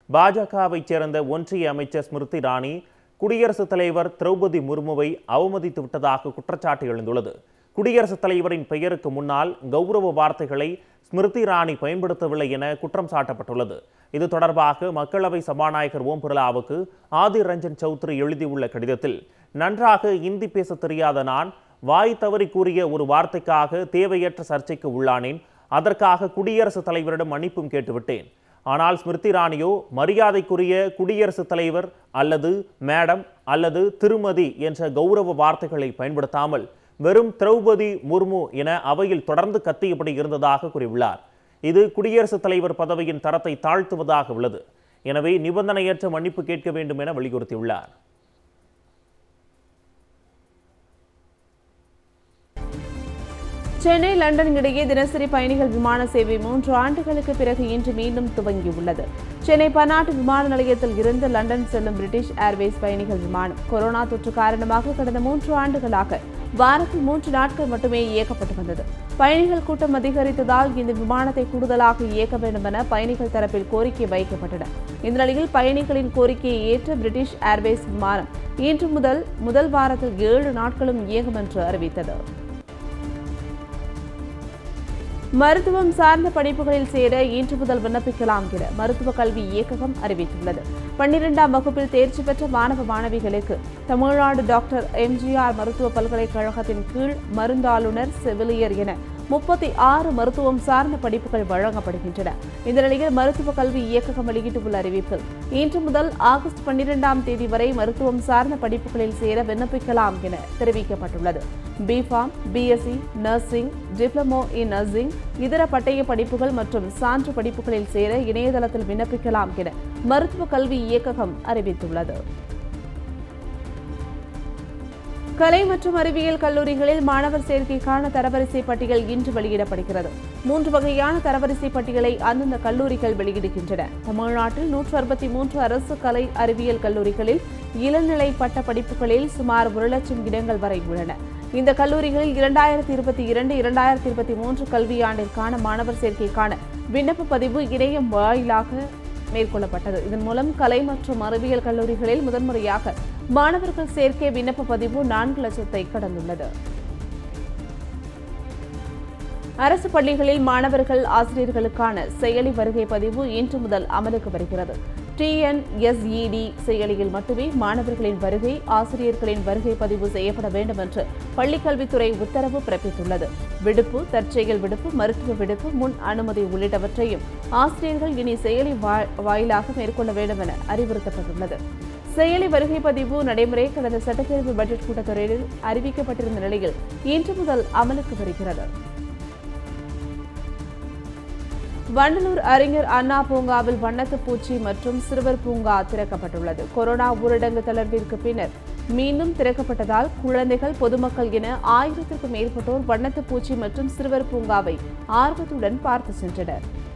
பாஜகவைச் சேர்ந்த ஒன்றிய அமைச்சர் ஸ்மிருதி இரானி குடியரசுத் தலைவர் திரௌபதி முர்முவை அவமதித்து விட்டதாக குற்றச்சாட்டு எழுந்துள்ளது குடியரசுத் தலைவரின் பெயருக்கு முன்னால் கௌரவ வார்த்தைகளை ஸ்மிருதி இரானி பயன்படுத்தவில்லை என குற்றம் சாட்டப்பட்டுள்ளது இது தொடர்பாக மக்களவை சபாநாயகர் ஓம் பிர்லாவுக்கு ஆதிர் ரஞ்சன் சௌத்ரி எழுதியுள்ள கடிதத்தில் நன்றாக இந்தி பேச தெரியாத நான் வாய் தவறி கூறிய ஒரு வார்த்தைக்காக தேவையற்ற சர்ச்சைக்கு உள்ளானேன் அதற்காக குடியரசுத் தலைவரிடம் மன்னிப்பும் கேட்டுவிட்டேன் ஆனால் ஸ்மிருதி இரானியோ மரியாதைக்குரிய குடியரசுத் தலைவர் அல்லது மேடம் அல்லது திருமதி என்ற கௌரவ வார்த்தைகளை பயன்படுத்தாமல் வெறும் திரௌபதி முர்மு என அவையில் தொடர்ந்து கத்தியபடி இருந்ததாக கூறியுள்ளார் இது குடியரசுத் தலைவர் பதவியின் தரத்தை தாழ்த்துவதாக உள்ளது எனவே நிபந்தனையற்ற மன்னிப்பு கேட்க வேண்டும் என வலியுறுத்தியுள்ளார் சென்னை லண்டன் இடையே தினசரி பயணிகள் விமான சேவை மூன்று ஆண்டுகளுக்கு பிறகு இன்று மீண்டும் துவங்கியுள்ளது சென்னை பன்னாட்டு விமான நிலையத்தில் இருந்து லண்டன் செல்லும் பிரிட்டிஷ் ஏர்வேஸ் பயணிகள் விமானம் கொரோனா தொற்று காரணமாக கடந்த மூன்று ஆண்டுகளாக வாரத்தில் மூன்று நாட்கள் மட்டுமே இயக்கப்பட்டு வந்தது பயணிகள் கூட்டம் அதிகரித்ததால் இந்த விமானத்தை கூடுதலாக இயக்க வேண்டும் என பயணிகள் தரப்பில் கோரிக்கை வைக்கப்பட்டன இந்த நிலையில் பயணிகளின் கோரிக்கையை ஏற்ற பிரிட்டிஷ் ஏர்வேஸ் விமானம் இன்று முதல் முதல் வாரத்தில் ஏழு நாட்களும் இயங்கும் என்று அறிவித்தது மருத்துவம் சார்ந்த படிப்புகளில் சேர இன்று முதல் விண்ணப்பிக்கலாம் என மருத்துவ கல்வி இயக்ககம் அறிவித்துள்ளது பன்னிரெண்டாம் வகுப்பில் தேர்ச்சி பெற்ற மாணவ மாணவிகளுக்கு தமிழ்நாடு டாக்டர் எம்ஜிஆர் மருத்துவ பல்கலைக்கழகத்தின் கீழ் மருந்தாளுநர் செவிலியர் என முப்பத்தி ஆறு மருத்துவம் சார்ந்த படிப்புகள் வழங்கப்படுகின்றன இந்த நிலையில் மருத்துவ கல்வி இயக்ககம் வெளியிட்டுள்ள அறிவிப்பில் இன்று முதல் ஆகஸ்ட் பன்னிரெண்டாம் தேதி வரை மருத்துவம் சார்ந்த படிப்புகளில் சேர விண்ணப்பிக்கலாம் என தெரிவிக்கப்பட்டுள்ளது B Pharm BSc nursing diploma in nursing இதர பட்டய படிப்புகள் மற்றும் சான்று படிப்புகளில் சேர இணையதளத்தில் விண்ணப்பிக்கலாம் என மருத்துவ கல்வி இயக்ககம் அறிவித்துள்ளது கலை மற்றும் அறிவியல் கல்லூரிகளில் மாணவர் சேர்க்கைக்கான தரவரிசை பட்டியல் இன்று வெளியிடப்படுகிறது மூன்று வகையான தரவரிசை பட்டியலை அந்தந்த கல்லூரிகள் வெளியிடுகின்றன தமிழ்நாட்டில் நூற்று அறுபத்தி மூன்று அரசு கலை அறிவியல் கல்லூரிகளில் இளநிலை பட்ட படிப்புகளில் சுமார் ஒரு லட்சம் இடங்கள் வரை உள்ளன இந்த கல்லூரிகளில் இரண்டாயிரத்தி இருபத்தி இரண்டு இரண்டாயிரத்தி இருபத்தி மூன்று கல்வியாண்டிற்கான மாணவர் சேர்க்கைக்கான விண்ணப்ப பதிவு இணையம் வாயிலாக மேற்கொள்ளப்பட்டது இதன் மூலம் கலை மற்றும் அறிவியல் கல்லூரிகளில் முதன்முறையாக மாணவர்கள் சேர்க்கை விண்ணப்ப பதிவு நான்கு லட்சத்தை கடந்துள்ளது அரசு பள்ளிகளில் மாணவர்கள் ஆசிரியர்களுக்கான செயலி வருகை பதிவு இன்று முதல் அமலுக்கு வருகிறது டிஎன்எஸ்இடி செயலியில் மட்டுமே மாணவர்களின் வருகை ஆசிரியர்களின் வருகை பதிவு செய்யப்பட வேண்டும் என்று பள்ளிக்கல்வித்துறை உத்தரவு பிறப்பித்துள்ளது விடுப்பு தற்செயல் விடுப்பு மருத்துவ விடுப்பு முன் அனுமதி உள்ளிட்டவற்றையும் ஆசிரியர்கள் இனி செயலி வா- வாயிலாக மேற்கொள்ள வேண்டும் என அறிவுறுத்தப்பட்டுள்ளது செயலி வருகை பதிவு நடைமுறை கடந்த சட்டப்பேரவை பட்ஜெட் கூட்டத்தொடரில் அறிவிக்கப்பட்டிருந்த நிலையில் இன்று முதல் அமலுக்கு வருகிறது வண்டலூர் அறிஞர் அண்ணா பூங்காவில் வண்ணத்து பூச்சி மற்றும் சிறுவர் பூங்கா திறக்கப்பட்டுள்ளது கொரோனா ஊரடங்கு தளர்விற்கு பின்னர் மீண்டும் திறக்கப்பட்டதால் குழந்தைகள் பொதுமக்கள் என ஆயிரத்திற்கும் மேற்பட்டோர் வண்ணத்து பூச்சி மற்றும் சிறுவர் பூங்காவை ஆர்வத்துடன் பார்த்து சென்றனர்